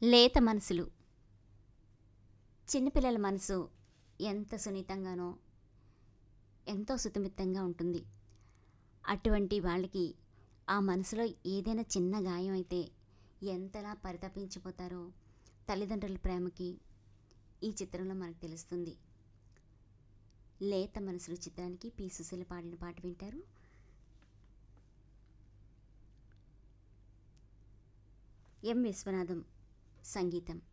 లేత మనసులు చిన్నపిల్లల మనసు ఎంత సున్నితంగానో ఎంతో సుతిమిత్తంగా ఉంటుంది అటువంటి వాళ్ళకి ఆ మనసులో ఏదైనా చిన్న గాయం అయితే ఎంతలా పరితపించిపోతారో తల్లిదండ్రుల ప్రేమకి ఈ చిత్రంలో మనకు తెలుస్తుంది లేత మనసులు చిత్రానికి పి సుశీల పాడిన పాట వింటారు ఎం విశ్వనాథం సంగీతం